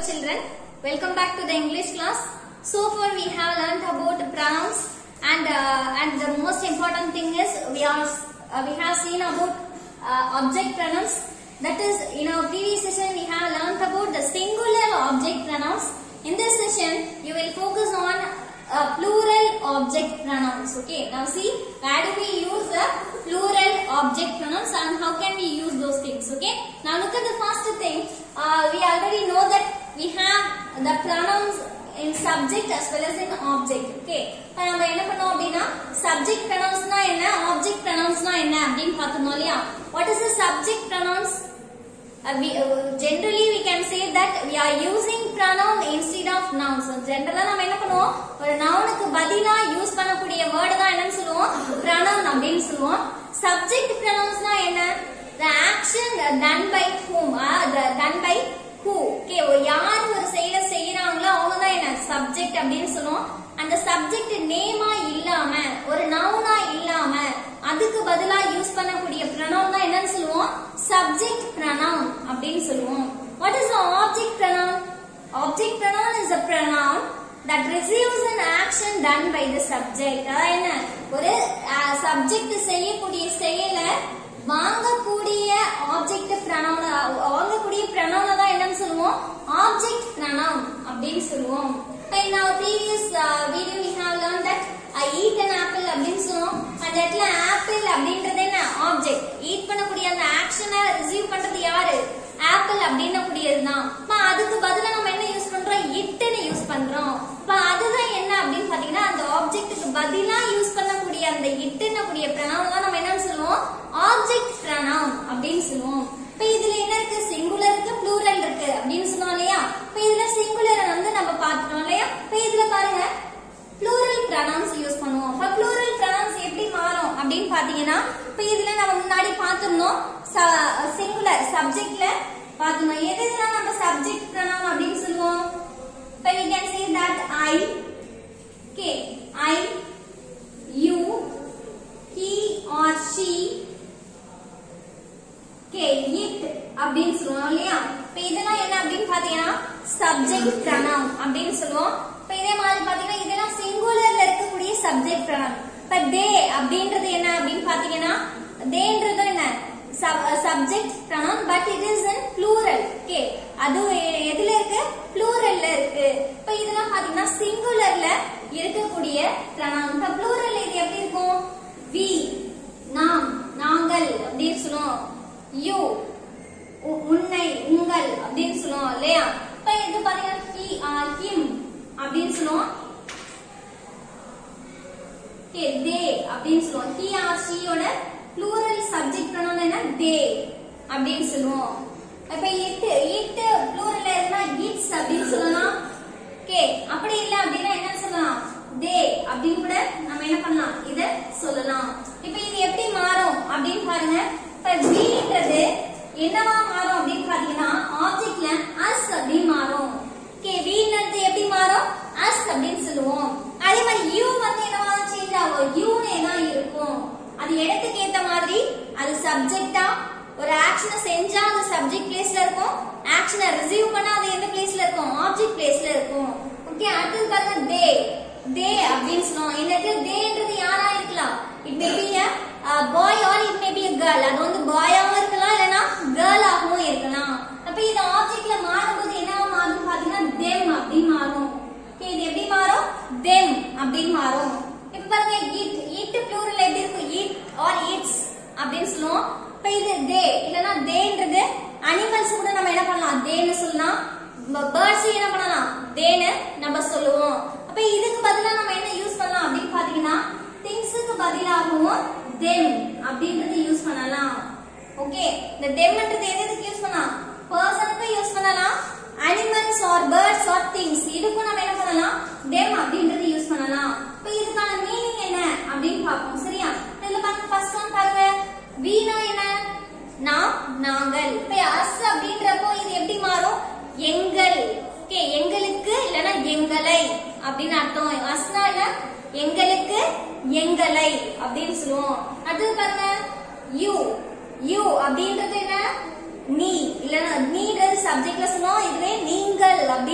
children. Welcome back to the English class. So far we have learned about pronouns and uh, and the most important thing is we are uh, we have seen about uh, object pronouns. That is in our previous session we have learned about the singular object pronouns. In this session you will focus on uh, plural object pronouns. Okay. Now see where do we use the plural object pronouns and how can we use those things. Okay. Now look at the first thing. Uh, we already know that we have the pronouns in subject as well as in object. Okay. இப்போ நம்ம என்ன பண்ணோம் அப்படின்னா subject pronounsனா என்ன object pronounsனா என்ன அப்படின்னு பார்த்தோம் இல்லையா what is the subject pronouns Uh, we, uh, generally we can say that we are using pronoun instead of nouns so, generally நம்ம என்ன பண்ணுவோம் ஒரு நவுனுக்கு பதிலா யூஸ் பண்ணக்கூடிய வேர்டு தான் என்னன்னு சொல்லுவோம் pronoun அப்படின்னு சொல்லுவோம் subject pronounsனா என்ன the action done by whom uh, the done by who okay யார் ஒரு செயலை செய்யறாங்களோ அவங்க தான் என்ன subject அப்படின்னு சொல்லுவோம் அந்த சப்ஜெக்ட் நேமா இல்லாம ஒரு நவுனா இல்லாம அதுக்கு பதிலா யூஸ் பண்ணக்கூடிய pronoun தான் என்னன்னு சொல்லுவோம் subject pronoun அப்படின்னு சொல்லுவோம் what is the object pronoun object pronoun is a pronoun that receives an action done by the subject அதாவது என்ன ஒரு சப்ஜெக்ட் செய்யக்கூடிய செயலை வாங்கக்கூடிய ஆப்ஜெக்ட் pronoun வாங்கக்கூடிய pronoun தான் என்னன்னு சொல்லுவோம் ஆப்ஜெக்ட் pronoun அப்படின்னு சொல்லுவோம் in our previous uh, video we have learned that I eat an apple அப்படின்னு சொல்லுவோம் அந்த இடத்துல ஆப்பிள் அப்படின்றது என்ன ஆப்ஜெக்ட் ஈட் பண்ணக்கூடிய அந்த ஆக்ஷனை ரிசீவ் பண்றது யாரு ஆப்பிள் அப்படின்னக்கூடியது தான் அப்ப அதுக்கு பதிலா நம்ம என்ன யூஸ் பண்றோம் இட்டுன்னு யூஸ் பண்றோம் அப்ப அதுதான் என்ன அப்படின்னு பாத்தீங்கன்னா அந்த ஆப்ஜெக்ட்டுக்கு பதிலா யூஸ் பண்ணக்கூடிய அந்த இட்டுன்னக்கூடிய பிரணவம் தான் நம்ம என்னன்னு சொல்லுவோம் ஆப்ஜெக்ட் பிரணவம் அப்படின்னு சொல்லுவோம் இப்ப இதுல என்ன இருக்கு சிங்குலர் இருக்கு ப்ளூரல் இருக்கு அப்படின்னு சொன்னோம் இல்லையா இப்ப இதுல சிங்குலரை வந்து நம்ம பார்த்துட்டோம் இல்லையா இப்ப இதுல பாருங்க ப்ளூரல் ப்ரனவுன்ஸ் யூஸ் பண்ணுவோம் இப்ப ப்ளூரல் ப்ரனவுன்ஸ் எப்படி மாறும் அப்படின்னு பாத்தீங்கன்னா இப்ப இதுல நம்ம முன்னாடி பார்த்திருந்தோம் சிங்குலர் சப்ஜெக்ட்ல பார்த்திருந்தோம் எது இதெல்லாம் நம்ம சப்ஜெக்ட் ப்ரனவுன் அப்படின்னு சொல்லுவோம் இப்ப we can say that I okay I you he or she okay it அப்படின்னு சொல்லுவோம் இல்லையா இப்ப இதெல்லாம் என்ன அப்படின்னு பாத்தீங்கன்னா சப்ஜெக்ட் pronoun அப்படின்னு சொல்லுவோம் இப்ப இதே மாதிரி பாத்தீங்கன்னா இதெல்லாம் சிங்குலர்ல இருக்கக்கூடிய சப்ஜெக்ட் pronoun இப்ப தே அப்படின்றது என்ன அப்படின்னு பாத்தீங்கன்னா தேன்றது என்ன subject pronoun but it is in plural okay அது எ- எதுல இருக்கு ப்ளூரல்ல இருக்கு இப்ப இதெல்லாம் பாத்தீங்கன்னா சிங்குலர்ல இருக்கக்கூடிய pronoun இப்ப ப்ளூரல்ல இது எப்படி இருக்கும் வி நாம் நாங்கள் அப்படின்னு சொல்லுவோம் யூ உ- உன்னை உங்கள் அப்படின்னு சொல்லுவோம் இல்லையா இப்ப இது பாத்தீங்கன்னா he or him அப்படின்னு சொல்லுவோம் okay they அப்படின்னு சொல்லுவோம் he or she யோட plural subject pronoun என்ன they அப்படின்னு சொல்லுவோம் இப்ப it it plural இருந்தா its அப்படின்னு சொல்லலாம் ஓகே அப்படி இல்ல அப்படின்னா என்ன சொல்லலாம் they அப்படின்னு கூட நம்ம என்ன பண்ணலாம் இத சொல்லலாம் இப்ப இது எப்படி மாறும் அப்படின்னு பாருங்க இப்ப weன்றது என்னவா மாறும் அப்படின்னு பாத்தீங்கன்னா ஆப்ஜெக்ட்ல us அப்படின்னு மாறும் ஓகே வீன்றது எப்படி மாறும் அஸ் அப்படின்னு சொல்லுவோம் அதே மாதிரி யூ வந்து என்னவா சேஞ்ச் ஆகும் யூனே தான் இருக்கும் அது இடத்துக்கு ஏத்த மாதிரி அது சப்ஜெக்டா ஒரு ஆக்ஷனை செஞ்சா அது சப்ஜெக்ட் பிளேஸ்ல இருக்கும் ஆக்ஷனை ரிசீவ் பண்ணா அது எந்த பிளேஸ்ல இருக்கும் ஆப்ஜெக்ட் பிளேஸ்ல இருக்கும் ஓகே அடுத்தது பாருங்க தே தே அப்படின்னு சொல்லுவோம் இந்த இடத்துல தேன்றது யாரா இருக்கலாம் it may be boy or it may be girl அது வந்து பாயாவும் இருக்கலாம் இல்லனா கேர்ளாகவும் இருக்கலாம் அப்ப இது ஆப்ஜெக்ட்ல மாறும்போது என்னவா மாறும் பாத்தீங்கன்னா தெம் அப்படின்னு மாறும் Okay, இது எப்படி மாறும் தெம் அப்படின்னு மாறும் இப்ப பாருங்க இட் இட் ப்ளூரல் எப்படி இருக்கும் இட் ஆர் இட்ஸ் அப்படின்னு சொல்லுவோம் இப்ப இது தே இல்லனா தேன்றது அனிமல்ஸ் கூட நம்ம என்ன பண்ணலாம் தேன்னு சொல்லலாம் பேர்ட்ஸ் என்ன பண்ணலாம் தேன்னு நம்ம சொல்லுவோம் அப்ப இதுக்கு பதிலா நம்ம என்ன யூஸ் பண்ணலாம் அப்படின்னு பாத்தீங்கன்னா திங்ஸுக்கு பதிலாகவும் தெம் அப்படின்றது யூஸ் பண்ணலாம் ஓகே இந்த தெம்ன்றது எதுக்கு யூஸ் பண்ணலாம் பர்சனுக்கு யூஸ் பண்ணலாம் animals or birds or things இதுக்கும் நம்ம என்ன பண்ணலாம் தெம் அப்படின்றது யூஸ் பண்ணலாம் இப்போ இதுக்கான மீனிங் என்ன அப்படின்னு பார்ப்போம் சரியா இதுல பாருங்க ஃபர்ஸ்ட் ஒன் பாருங்க வீணா என்ன நாம் நாங்கள் இப்போ அஸ் அப்படின்றப்போ இது எப்படி மாறும் எங்கள் ஓகே எங்களுக்கு இல்லனா எங்களை அப்படின்னு அர்த்தம் அஸ்னா என்ன எங்களுக்கு எங்களை அப்படின்னு சொல்லுவோம் அடுத்தது பாருங்க யூ யூ அப்படின்றது என்ன நீ இல்லனா நீன்றது சப்ஜெக்ட்ல சொல்லுவோம் இதுவே நீங்கள்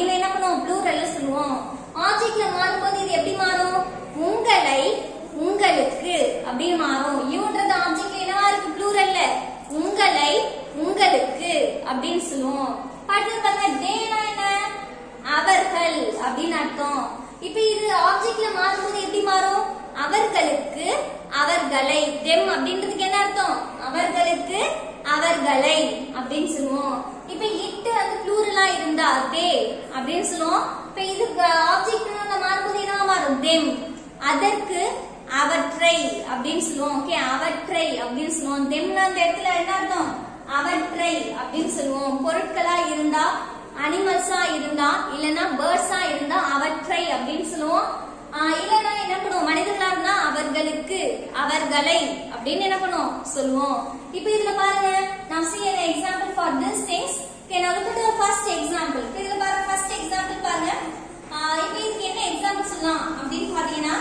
ஆப்ஜெக்ட்ல மாறும்போது இது எப்படி மாறும் உங்களை உங்களுக்கு அப்படின்னு மாறும் யூன்றது ஆப்ஜெக்ட் என்னவா இருக்கு ப்ளூரல்ல உங்களை உங்களுக்கு அப்படின்னு சொல்லுவோம் அடுத்தது பாருங்க தேனா என்ன அவர்கள் அப்படின்னு அர்த்தம் இப்ப இது ஆப்ஜெக்ட்ல மாறும்போது எப்படி மாறும் அவர்களுக்கு அவர்களை தெம் அப்படின்றதுக்கு என்ன அர்த்தம் அவர்களுக்கு அவர்களை அப்படின்னு சொல்லுவோம் இப்ப இட்டு வந்து ப்ளூரலா இருந்தா தே அப்படின்னு சொல்லுவோம் இப்ப இது ஆப்ஜெக்ட் மாறும்போது என்னவா மாறும் தெம் அதற்கு அவற்றை அப்படின்னு சொல்லுவோம் ஓகே அவற்றை அப்படின்னு சொல்லுவோம் தெம்ல அந்த இடத்துல என்ன அர்த்தம் அவற்றை அப்படின்னு சொல்லுவோம் பொருட்களா இருந்தா அனிமல்ஸா இருந்தா இல்லனா பேர்ட்ஸா இருந்தா அவற்றை அப்படின்னு சொல்லுவோம் ஆஹ் இல்லனா என்ன பண்ணுவோம் மனிதர்களா இருந்தா அவர்களுக்கு அவர்களை அப்படின்னு என்ன பண்ணுவோம் சொல்லுவோம் இப்போ இதுல பாருங்க நாம் see an example for this things okay now look at the first example இப்போ இதுல பாருங்க first example பாருங்க ஆஹ் இப்போ இதுக்கு என்ன எக்ஸாம்பிள் சொல்லலாம் அப்படின்னு பாத்தீங்கன்னா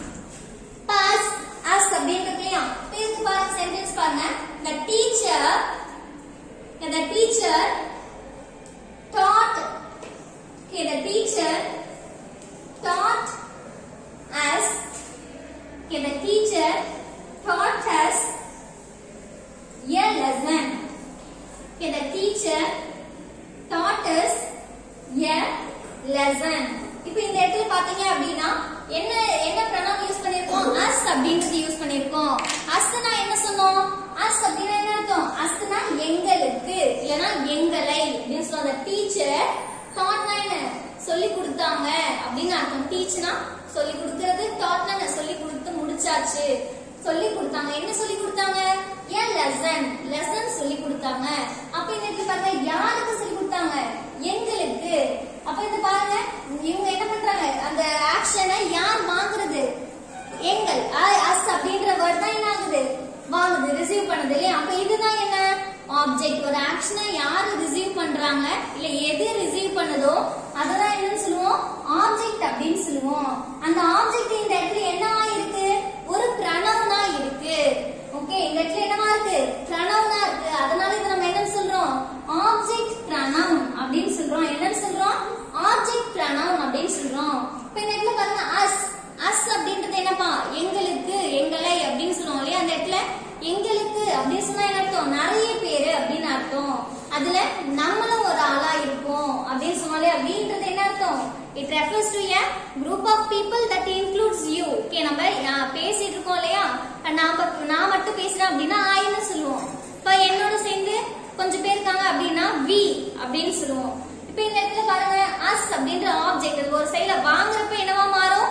pass as அப்படின்றது இல்லையா இப்போ இதுக்கு பாருங்க சென்டென்ஸ் பாருங்க the teacher the teacher taught okay the teacher taught us okay the teacher taught us a lesson okay the teacher taught us a lesson இப்போ இந்த இடத்துல பாத்தீங்க அப்படின்னா என்ன என்ன pronoun யூஸ் பண்ணிருக்கோம் us அப்படின்றது யூஸ் பண்ணிருக்கோம் usனா என்ன சொன்னோம் us அப்படின்னா என்ன அர்த்தம் usனா எங்களுக்கு இல்லனா எங்களை அப்படின்னு சொல்லுவோம் the teacher taught என்ன சொல்லி கொடுத்தாங்க அப்படின்னு அர்த்தம் டீச்னா சொல்லி கொடுக்கிறது டாட்னா சொல்லி கொடுத்து முடிச்சாச்சு சொல்லி கொடுத்தாங்க என்ன சொல்லி கொடுத்தாங்க ஏன் லெசன் லெசன் சொல்லி கொடுத்தாங்க அப்ப இந்த இடத்துல பாருங்க யாருக்கு சொல்லி கொடுத்தாங்க எங்களுக்கு அப்ப இது பாருங்க இவங்க என்ன பண்றாங்க அந்த ஆக்ஷனை யார் வாங்குறது எங்கள் அஸ் அப்படின்ற வேர்ட் தான் என்ன ஆகுது வாங்குது ரிசீவ் பண்ணுது இல்லையா அப்ப இதுதான் என்ன ஆப்ஜெக்ட் ஒரு ஆக்ஷனை யாரு ரிசீவ் பண்றாங்க இல்ல எது ரிசீவ் பண்ணுதோ அததான் என்னன்னு சொல்லுவோம் ஆப்ஜெக்ட் அப்படின்னு சொல்லுவோம் அந்த ஆப்ஜெக்ட் இந்த இடத்துல என்னவா இருக்கு ஒரு பிரணவனா இருக்கு ஓகே இந்த இடத்துல என்னவா இருக்கு பிரணவனா இருக்கு அதனால இதை நம்ம என்னன்னு சொல்றோம் ஆப்ஜெக்ட் பிரணவ் அப்படின்னு சொல்றோம் என்னன்னு சொல்றோம் ஆப்ஜெக்ட் பிரணவ் அப்படின்னு சொல்றோம் இப்ப இந்த இடத்துல பாருங்க அஸ் அஸ் அப்படின்றது என்னப்பா எங்களுக்கு எங்களை அப்படின்னு சொல்லுவோம் இல்லையா அந்த இடத்துல எங்களுக்கு அப்படின்னு சொன்னா என்ன அர்த்தம் நிறைய பேரு அப்படின்னு அர்த்தம் அதுல நம்மளும் ஒரு ஆளா இருப்போம் அப்படின்னு சொன்னாலே அப்படின்றது என்ன அர்த்தம் it refers to a group of people that includes you okay நம்ம அஹ், பேசிட்டு இருக்கோம் இல்லையா நாம நான் மட்டும் பேசுறேன் அப்படின்னா ஆயின்னு சொல்லுவோம் இப்ப என்னோட சேர்ந்து கொஞ்சம் பேர் இருக்காங்க அப்படின்னா வி அப்படின்னு சொல்லுவோம் இப்ப இந்த இடத்துல பாருங்க அஸ் அப்படின்ற ஆப்ஜெக்ட் அது ஒரு சைடுல வாங்குறப்ப என்னவா மாறும்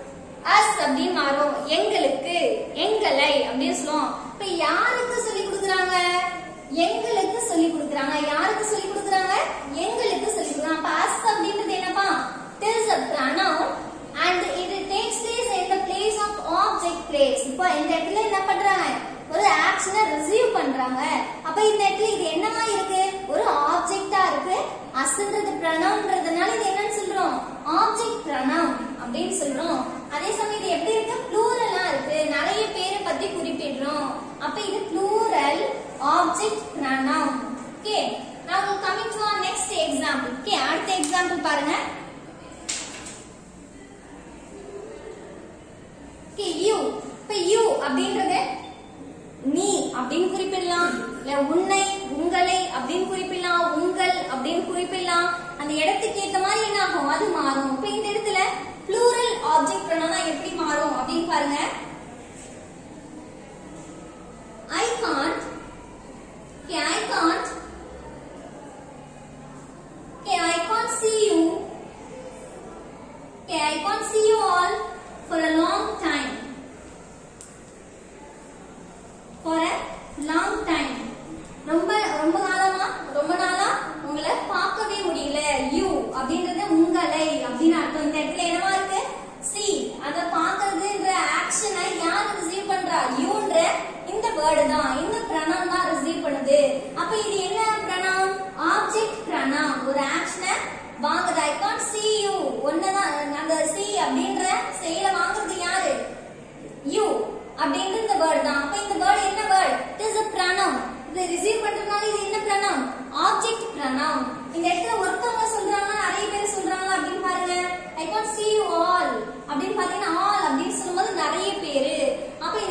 அஸ் அப்படின்னு மாறும் எங்களுக்கு எங்களை அப்படின்னு சொல்லுவோம் இப்ப யாருக்கு சொல்லி கொடுக்குறாங்க எங்களுக்கு சொல்லி கொடுக்குறாங்க யாருக்கு சொல்லி கொடுக்குறாங்க எங்களுக்கு சொல்லி கொடுக்குறாங்க அப்ப அஸ் அப்படின்றது என்னப்பா it is a pronoun and it takes place in the place of object place இப்போ இந்த இடத்துல என்ன பண்றாங்க ஒரு ஆக்ஷனை ரிசீவ் பண்றாங்க அப்ப இந்த இடத்துல இது என்னவா இருக்கு ஒரு ஆப்ஜெக்டா இருக்கு அஸ்ன்றது ப்ரனவுன்றதுனால இது என்னன்னு சொல்றோம் ஆப்ஜெக்ட் ப்ரனவுன் அப்படின்னு சொல்றோம் அதே சமயம் இது எப்படி இருக்கு ப்ளூரலா இருக்கு நிறைய பேரை பத்தி குறிப்பிடுறோம் அப்ப இது plural object pronoun okay now coming to our next example okay அடுத்த எக்ஸாம்பிள் பாருங்க ஓகே யூ இப்ப யூ அப்படின்றது நீ அப்படின்னு குறிப்பிடலாம் இல்ல உன்னை உங்களை அப்படின்னு குறிப்பிடலாம் உங்கள் அப்படின்னு குறிப்பிடலாம் அந்த இடத்துக்கு ஏத்த மாதிரி என்ன ஆகும் அது மாறும் இப்ப இந்த இடத்துல ப்ளூரல் ஆப்ஜெக்ட் ப்ரொனவுன் எப்படி மாறும் அப்படின்னு பாருங்க I can't okay i can't okay i can't see you okay i can't see you all for a long time for a long time ரொம்ப ரொம்ப காலமா ரொம்ப நாளா உங்களை பார்க்கவே முடியல யூ அப்படின்றது உங்களை அப்படின்னு அர்த்தம் இந்த இடத்துல என்னவா இருக்கு சி அத பார்க்கறதுன்ற ஆக்ஷனை யார் ரிசீவ் பண்றா யூன்ற இந்த வேர்டு தான் இந்த பிரணம் தான் ரிசீவ் பண்ணுது அப்ப இது என்ன பிரணம் ஆப்ஜெக்ட் பிரணம் ஒரு ஆக்ஷனை வாங்க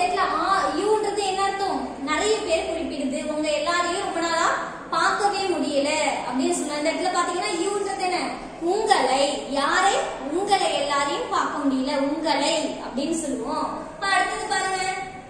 இடத்துல ஆ யூன்றது என்ன அர்த்தம் நிறைய பேர் குறிப்பிடுது உங்க எல்லாரையும் ரொம்ப நாளா பார்க்கவே முடியல அப்படின்னு சொல்லலாம் இந்த இடத்துல பாத்தீங்கன்னா யூன்றது என்ன உங்களை யாரை உங்களை எல்லாரையும் பார்க்க முடியல உங்களை அப்படின்னு சொல்லுவோம் இப்ப அடுத்தது பாருங்க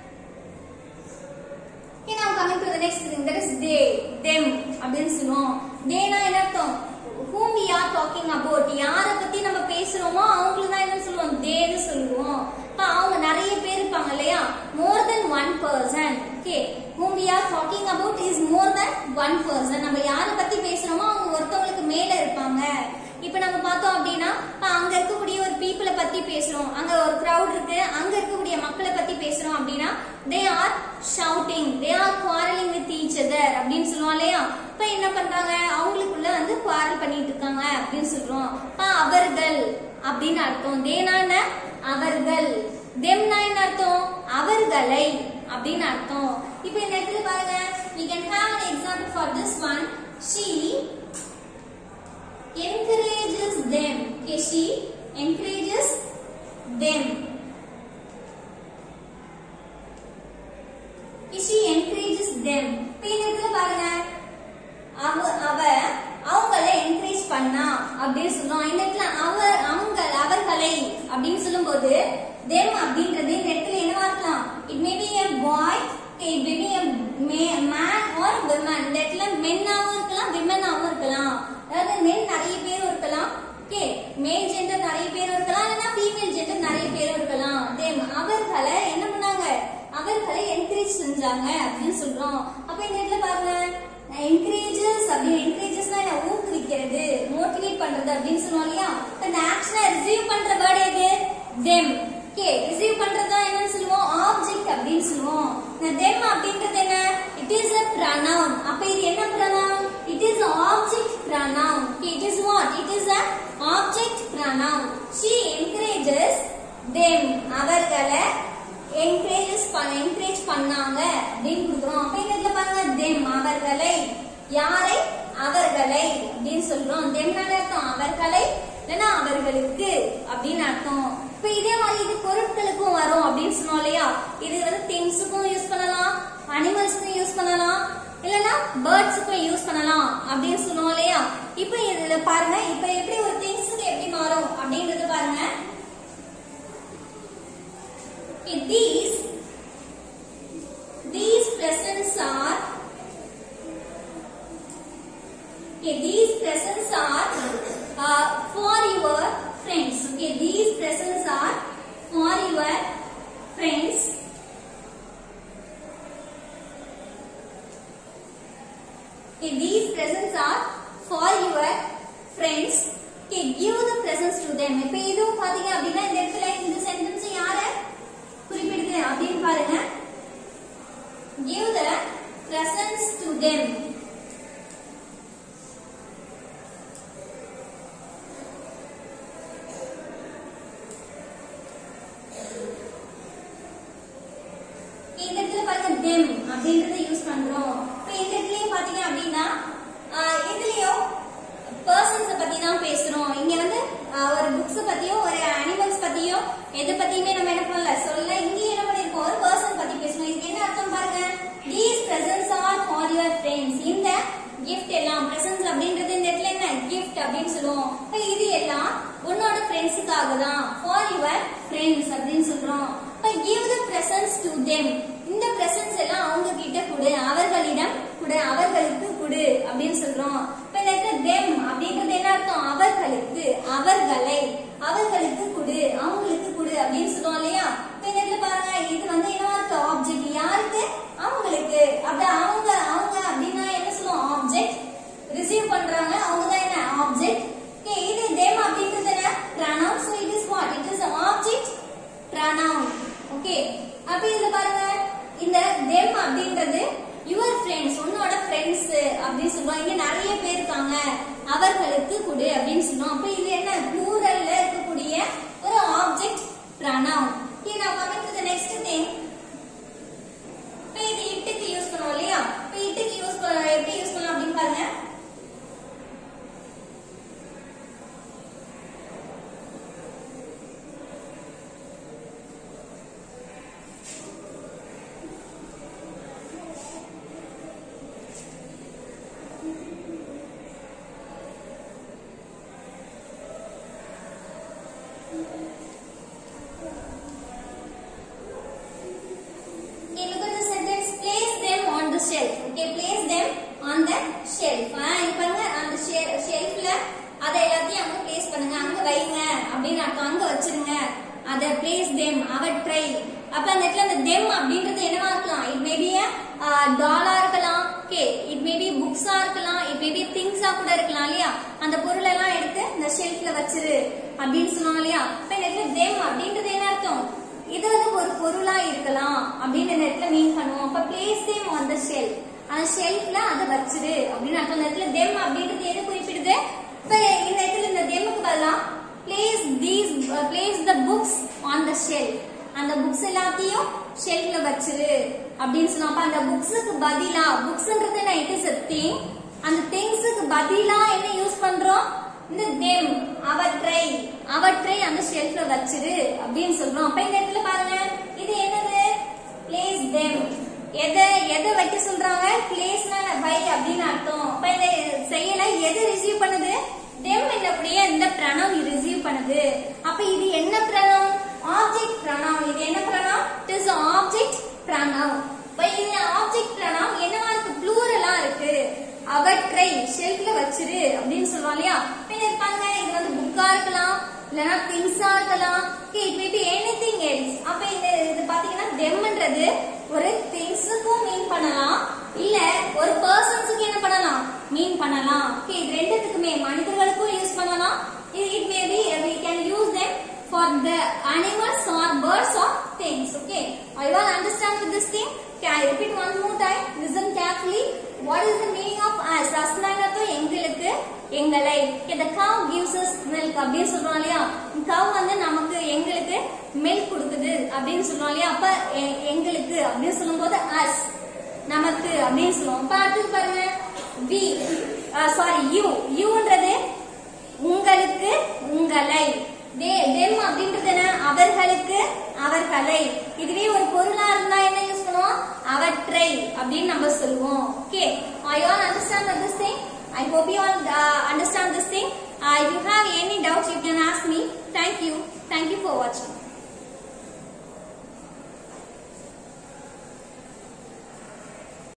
Okay, now coming to the next thing, that is they, them அப்படின்னு சொல்லுவோம் தேனா என்ன அர்த்தம் whom we are talking about யார பத்தி நம்ம பேசுறோமோ அவங்களுக்கு தான் என்ன சொல்லுவோம் தேன்னு சொல்லுவோம் இப்ப அவங்க நிறைய பேர் இருப்பாங்க இல்லையா more than one person okay whom we are talking about is more than one person நம்ம யார பத்தி பேசுறோமோ அவங்க ஒருத்தவங்களுக்கு மேல இருப்பாங்க இப்ப நம்ம பார்த்தோம் அப்படின்னா இப்ப அங்க இருக்கக்கூடிய ஒரு பீப்புளை பத்தி பேசுறோம் அங்க ஒரு crowd இருக்கு அங்க இருக்கக்கூடிய மக்களை பத்தி பேசுறோம் அப்படின்னா they are shouting they are quarrelling with each other அப்படின்னு சொல்லுவோம் இல்லையா இப்ப என்ன பண்றாங்க அவங்களுக்குள்ள வந்து குவாரல் பண்ணிட்டு இருக்காங்க அப்படின்னு சொல்றோம் இப்ப அவர்கள் அப்படின்னு அர்த்தம் தேனா என்ன அவர்கள் தெம்னா என்ன அர்த்தம் அவர்களை அப்படின்னு அர்த்தம் இப்ப இந்த இடத்துல பாருங்க we can have an example for this one she encourages them okay she encourages them okay, she encourages them இப்ப இந்த இடத்துல பாருங்க அவ அவ அவங்கள என்கரேஜ் பண்ணா அப்படின்னு சொல்லுவோம் இந்த இடத்துல அவர் அவங்க அவர்களை அப்படின்னு சொல்லும்போது them அப்படின்றது இந்த இடத்துல என்னவா இருக்கலாம் it may be a boy okay it may be a ma- man or woman இந்த இடத்துல மென்னாவும் இருக்கலாம் விமனாவும் இருக்கலாம் அதாவது மென் நிறைய பேரும் இருக்கலாம் ஓகே மேல் ஜெண்டர் நிறைய பேரும் இருக்கலாம் இல்லைன்னா ஃபீமேல் ஜெண்டர் நிறைய பேரும் இருக்கலாம் them அவர்களை என்ன பண்ணாங்க அவர்களை என்கரேஜ் செஞ்சாங்க அப்படின்னு சொல்றோம் அப்ப இந்த இடத்துல பாருங்க என்கரேஜஸ் அப்படி என்கரேஜஸ்னா என்ன ஊக்குவிக்கிறது மோட்டிவேட் பண்றது அப்படின்னு சொல்லுவோம் இல்லையா இப்ப இந்த ஆக்ஷனை ரிசீவ் பண்ற வேர்டு எது தெம் ஓகே ரிசீவ் பண்றது தான் என்னன்னு சொல்லுவோம் ஆப்ஜெக்ட் அப்படின்னு சொல்லுவோம் இந்த தெம் அப்படின்றது என்ன இட் இஸ் a pronoun அப்ப இது என்ன pronoun it is a object pronoun okay it is what it is a object pronoun she encourages them அவர்களை என்கரேஜஸ் பண்ண என்கரேஜ் பண்ணாங்க அப்படின்னு கொடுக்குறோம் அப்ப இந்த இடத்துல பாருங்க தெம் அவர்களை யாரை அவர்களை அப்படின்னு சொல்றோம் தெம்னால அர்த்தம் அவர்களை இல்லைன்னா அவர்களுக்கு அப்படின்னு அர்த்தம் இப்ப இதே மாதிரி இது பொருட்களுக்கும் வரும் அப்படின்னு சொன்னோம் இல்லையா இது வந்து திங்ஸுக்கும் யூஸ் பண்ணலாம் அனிமல்ஸ்க்கும் யூஸ் பண்ணலாம் இல்லைன்னா பேர்ட்ஸுக்கும் யூஸ் பண்ணலாம் அப்படின்னு சொன்னோம் இல்லையா இப்ப இதுல பாருங்க இப்ப எப்படி ஒரு திங்ஸுக்கு எப்படி மாறும் அப்படின்றது பாருங்க Okay, these these presents are okay these presents are uh, for your friends okay these presents are for your friends okay these presents are for your friends okay give the presents to them இப்ப இதுவும் பாத்தீங்க அப்படின்னா இந்த இடத்துல இந்த sentence யார குறிப்பிடுது அப்படின்னு பாருங்க give the presents to them இந்த இடத்துல பாருங்க them அப்படின்றத யூஸ் பண்றோம் இப்ப இந்த இடத்துலயும் பாத்தீங்க அப்படின்னா ஆஹ் இதுலயும் பர்சன்ஸ் பத்தி தான் பேசுறோம் இங்க வந்து ஆஹ் ஒரு புக்ஸ் பத்தியோ ஒரு அனிமல்ஸ் பத்தியோ எதை பத்தியுமே நம்ம என்ன பண்ணல சொல்ல இங்கேயும் என்ன பண்ணிருக்கோம் ஒரு பர்சன் பத்தி பேசணும் இதுக்கு என்ன அர்த்தம் பாருங்க these presents are for your friends இந்த gift எல்லாம் presents அப்படின்றது இந்த இடத்துல என்ன gift அப்படின்னு சொல்லுவோம் இப்ப இது எல்லாம் உன்னோட ஃப்ரெண்ட்ஸுக்காக தான் for your friends அப்படின்னு சொல்றோம் இப்ப give the presents to them இந்த presents எல்லாம் அவங்க கிட்ட கொடு அவர்களிடம் கொடு அவர்களுக்கு கொடு அப்படின்னு சொல்றோம் இப்ப இந்த இடத்துல them அப்படின்றது என்ன அர்த்தம் அவர்களுக்கு அவர்களை அவர்களுக்கு கொடு அவங்களுக்கு கொடு அப்படின்னு சொல்லுவோம் இல்லையா இப்ப இந்த இடத்துல பாருங்க இது வந்து என்ன அர்த்தம் ஆப்ஜெக்ட் யாருக்கு அவங்களுக்கு அப்ப அவங்க அவங்க அப்படின்னா என்ன சொல்லுவோம் ஆப்ஜெக்ட் ரிசீவ் பண்றாங்க அவங்க தான் என்ன ஆப்ஜெக்ட் ஓகே இது them அப்படின்றது என்ன pronoun so it is what it is an object pronoun okay அப்ப இதுல பாருங்க இந்த them அப்படின்றது யுவர் ஃப்ரெண்ட்ஸ் உன்னோட ஃப்ரெண்ட்ஸ் அப்படின்னு சொல்லுவோம் இங்க நிறைய பேர் இருக்காங்க அவர்களுக்கு கொடு அப்படின்னு சொல்லுவோம் அப்ப இது என்ன ப்ளூரல்ல இருக்கக்கூடிய ஒரு object pronoun okay now coming to the next thing இப்ப இது இட்டுக்கு யூஸ் பண்ணுவோம் இல்லையா இப்ப இட்டுக்கு யூஸ் பண்ண எப்படி யூஸ் பண்ணலாம் அப்படின்னு பாருங்க Okay, look at the sentence. Place them on the shelf. Okay, place them on the shelf. ஆ, இங்க பாருங்க அந்த ஷெல்ஃப்ல அத எல்லாத்தையும் அங்க பிளேஸ் பண்ணுங்க அங்க வைங்க அப்படின்னு அர்த்தம் அங்க வச்சிருங்க அத பிளேஸ் தேம் அவற்றை அப்ப அந்த இடத்துல அந்த தெம் அப்படின்றது என்னவா இருக்கலாம் இட் மேபி டாலா இருக்கலாம் ஓகே இட் மேபி புக்ஸா இருக்கலாம் இட் மேபி திங்ஸா கூட இருக்கலாம் இல்லையா அந்த பொருள் எல்லாம் எடுத்து இந்த ஷெல்ஃப்ல வச்சிரு அப்படின்னு சொல்லுவாங்க இல்லையா அப்ப இந்த இடத்துல தெம் அப்படின்றது என்ன அர்த்தம் இது வந்து ஒரு பொருளா இருக்கலாம் அப்படின்னு இந்த இடத்துல மீன் பண்ணுவோம் அப்ப place them on the shelf அந்த ஷெல்ஃப்ல அதை வச்சிரு அப்படின்னு அர்த்தம் அந்த இடத்துல தெம் அப்படின்றது எது குறிப்பிடுது இப்ப இந்த இடத்துல இந்த தெம்முக்கு பதிலா place these place the books on the shelf அந்த புக்ஸ் எல்லாத்தையும் ஷெல்ஃப்ல வச்சிரு அப்படின்னு சொன்னா அப்ப அந்த புக்ஸுக்கு பதிலா புக்ஸ்ன்றது என்ன இட் இஸ் a thing அந்த திங்ஸுக்கு பதிலா என்ன யூஸ் பண்றோம் இந்த தெம் அவற்றை அவற்றை அந்த ஷெல்ஃப்ல வச்சிரு அப்படின்னு சொல்றோம் அப்ப இந்த இடத்துல பாருங்க இது என்னது பிளேஸ் தெம் எதை எதை வைக்க சொல்றாங்க பிளேஸ்னா வை அப்படின்னு அர்த்தம் அப்ப இந்த செயலை எது ரிசீவ் பண்ணுது தெம் என்னப்படியே இந்த பிரணம் ரிசீவ் பண்ணுது அப்ப இது என்ன பிரணம் ஆப்ஜெக்ட் பிரணம் இது என்ன pronoun it is object pronoun இப்ப இந்த ஆப்ஜெக்ட் பிரணம் என்னவா இருக்கு ப்ளூரலா இருக்கு அவற்றை ஷெல்ஃப்ல வச்சிரு அப்படின்னு சொல்லுவோம் இல்லையா பின்ன இது பாருங்க இது வந்து புக்கா இருக்கலாம் இல்லனா திங்ஸா இருக்கலாம் okay it may be anything else அப்ப இந்த இது பாத்தீங்கன்னா தெம்ன்றது ஒரு திங்ஸுக்கும் மீன் பண்ணலாம் இல்ல ஒரு பர்சன்ஸுக்கு என்ன பண்ணலாம் மீன் பண்ணலாம் ஓகே இது ரெண்டுத்துக்குமே மனிதர்களுக்கும் யூஸ் பண்ணலாம் it may be we can use them for the animals or birds or things okay are you all understand with this thing can i repeat one more time listen carefully what is the meaning of us asnanato எங்களுக்கு எங்களை okay, the cow gives us milk அப்படின்னு சொல்றோம் இல்லையா cow வந்து நமக்கு எங்களுக்கு milk கொடுக்குது அப்படின்னு சொல்றோம் இல்லையா அப்ப எ- எங்களுக்கு அப்படின்னு சொல்லும்போது us நமக்கு அப்படின்னு சொல்லுவோம் அப்ப அடுத்து பாருங்க we சாரி you youன்றது உங்களுக்கு உங்களை தே- them அப்படின்றது என்ன அவர்களுக்கு அவர்களை இதுவே ஒரு பொருளா இருந்தா என்ன யூஸ் பண்ணுவோம் அவற்றை அப்படின்னு நம்ம சொல்லுவோம் okay I all understand this thing I hope you all uh, understand this thing. Uh, if you have any doubts, you can ask me. Thank you. Thank you for watching.